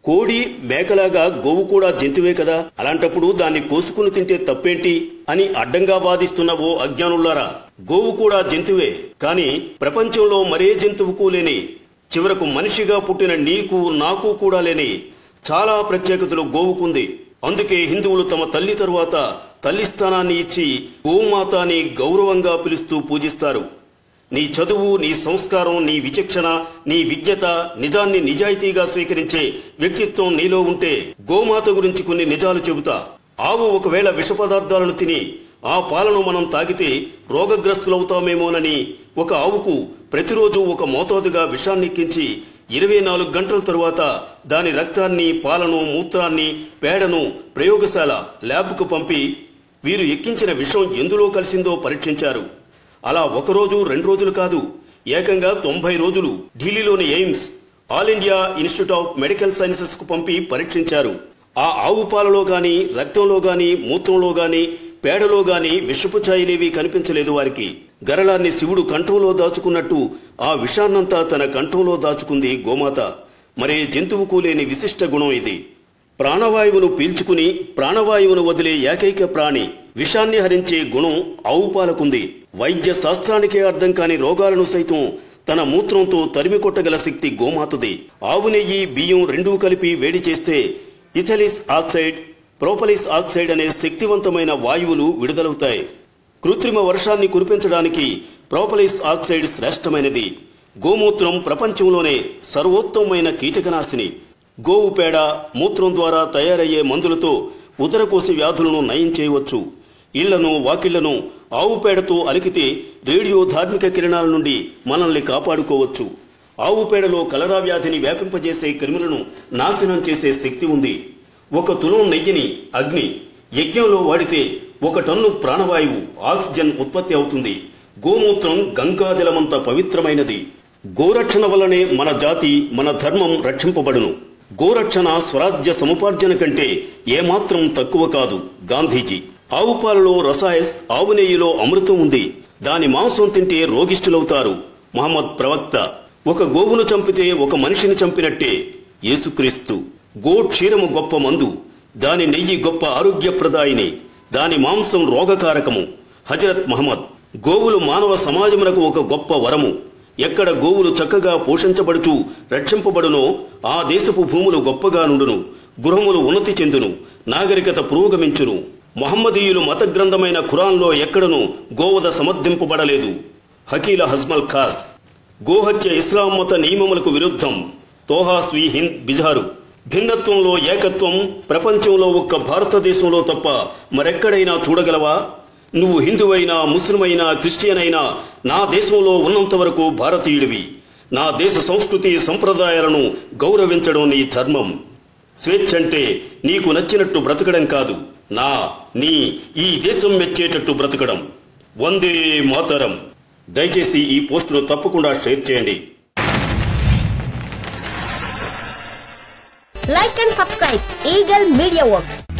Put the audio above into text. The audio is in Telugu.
కోడి మేకలాగా గోవు కూడా జంతువే కదా అలాంటప్పుడు దాన్ని కోసుకుని తింటే తప్పేంటి అని అడ్డంగా వాదిస్తున్న ఓ అజ్ఞానులారా గోవు కూడా జంతువే కాని ప్రపంచంలో మరే జంతువుకు లేని చివరకు మనిషిగా పుట్టిన నీకు నాకు కూడా లేని చాలా ప్రత్యేకతలు గోవుకుంది అందుకే హిందువులు తమ తల్లి తరువాత తల్లి స్థానాన్ని ఇచ్చి గోమాత అని గౌరవంగా పిలుస్తూ పూజిస్తారు నీ చదువు నీ సంస్కారం నీ విచక్షణ నీ విజ్ఞత నిజాన్ని నిజాయితీగా స్వీకరించే వ్యక్తిత్వం నీలో ఉంటే గోమాత గురించి కొన్ని నిజాలు చెబుతా ఆవు ఒకవేళ విష పదార్థాలను తిని ఆ పాలను మనం తాగితే రోగగ్రస్తులవుతామేమోనని ఒక ఆవుకు ప్రతిరోజు ఒక మోతాదుగా విషాన్ని ఎక్కించి ఇరవై నాలుగు గంటల తరువాత దాని రక్తాన్ని పాలను మూత్రాన్ని పేడను ప్రయోగశాల ల్యాబ్కు పంపి వీరు ఎక్కించిన విషం ఎందులో కలిసిందో పరీక్షించారు అలా ఒక రోజు రెండు రోజులు కాదు ఏకంగా తొంభై రోజులు ఢిల్లీలోని AIIMS all India institute of medical sciences కు పంపి పరీక్షించారు ఆ ఆవు పాలలో గాని రక్తంలో గాని మూత్రంలో గాని పేడలో గాని విషపు ఛాయలేవి కనిపించలేదు వారికి గరళాన్ని శివుడు కంఠంలో దాచుకున్నట్టు ఆ విషాన్నంతా తన కంఠంలో దాచుకుంది గోమాత మరే జంతువుకు లేని విశిష్ట గుణం ఇది ప్రాణవాయువును పీల్చుకుని ప్రాణవాయువును వదిలే ఏకైక ప్రాణి విషాన్ని హరించే గుణం ఆవు పాలకుంది వైద్య శాస్త్రానికే అర్థం కాని రోగాలను సైతం తన మూత్రంతో తరిమి కొట్టగల శక్తి గోమాతది ఆవు నెయ్యి బియ్యం రెండూ కలిపి వేడి చేస్తే ఇథలిస్ ఆక్సైడ్ ప్రోపలిస్ ఆక్సైడ్ అనే శక్తివంతమైన వాయువులు విడుదలవుతాయి కృత్రిమ వర్షాన్ని కురిపించడానికి ప్రోపలిస్ ఆక్సైడ్ శ్రేష్టమైనది గోమూత్రం ప్రపంచంలోనే సర్వోత్తమమైన కీటకనాశిని గోవు పేడ మూత్రం ద్వారా తయారయ్యే మందులతో ఉదరకోశ వ్యాధులను నయం చేయవచ్చు ఇళ్లను వాకిళ్లను ఆవు పేడతో అలికితే రేడియో ధార్మిక కిరణాల నుండి మనల్ని కాపాడుకోవచ్చు ఆవు పేడలో కలరా వ్యాధిని వ్యాపింపజేసే క్రిములను నాశనం చేసే శక్తి ఉంది ఒక తులం నెయ్యిని అగ్ని యజ్ఞంలో వాడితే ఒక టన్ను ప్రాణవాయువు ఆక్సిజన్ ఉత్పత్తి అవుతుంది గోమూత్రం గంగాజలమంత పవిత్రమైనది గోరక్షణ వల్లనే మన జాతి మన ధర్మం రక్షింపబడును గోరక్షణ స్వరాజ్య సముపార్జన కంటే ఏమాత్రం తక్కువ కాదు గాంధీజీ ఆవు పాలలో రసాయస్ ఆవు నెయ్యిలో అమృతం ఉంది దాని మాంసం తింటే రోగిష్ఠులవుతారు మహమ్మద్ ప్రవక్త ఒక గోవును చంపితే ఒక మనిషిని చంపినట్టే యేసుక్రీస్తు గో క్షీరము గొప్ప మందు దాని నెయ్యి గొప్ప ఆరోగ్యప్రదాయిని దాని మాంసం రోగకారకము హజరత్ మహమ్మద్ గోవులు మానవ సమాజమునకు ఒక గొప్ప వరము ఎక్కడ గోవులు చక్కగా పోషించబడుచు రక్షింపబడునో ఆ దేశపు భూములు గొప్పగా నుండును గృహములు ఉన్నతి చెందును నాగరికత పురోగమించును మహమ్మదీయులు మత గ్రంథమైన ఖురాన్లో ఎక్కడనూ గోవద సమర్థింపబడలేదు హకీల హజ్మల్ ఖాస్ గోహత్య ఇస్లాం మత నియమములకు విరుద్ధం తోహా స్వీ హింద్ బిజారు భిన్నత్వంలో ఏకత్వం ప్రపంచంలో ఒక్క భారతదేశంలో తప్ప మరెక్కడైనా చూడగలవా నువ్వు హిందువైనా ముస్లిమైనా క్రిస్టియన్ అయినా నా దేశంలో ఉన్నంత వరకు భారతీయుడివి నా దేశ సంస్కృతి సంప్రదాయాలను గౌరవించడం నీ ధర్మం స్వేచ్ఛ అంటే నీకు నచ్చినట్టు బ్రతకడం కాదు నా నీ ఈ దేశం మెచ్చేటట్టు బ్రతకడం వందే మాతరం దయచేసి ఈ పోస్టును తప్పకుండా షేర్ చేయండి Like and subscribe Eagle Media Works.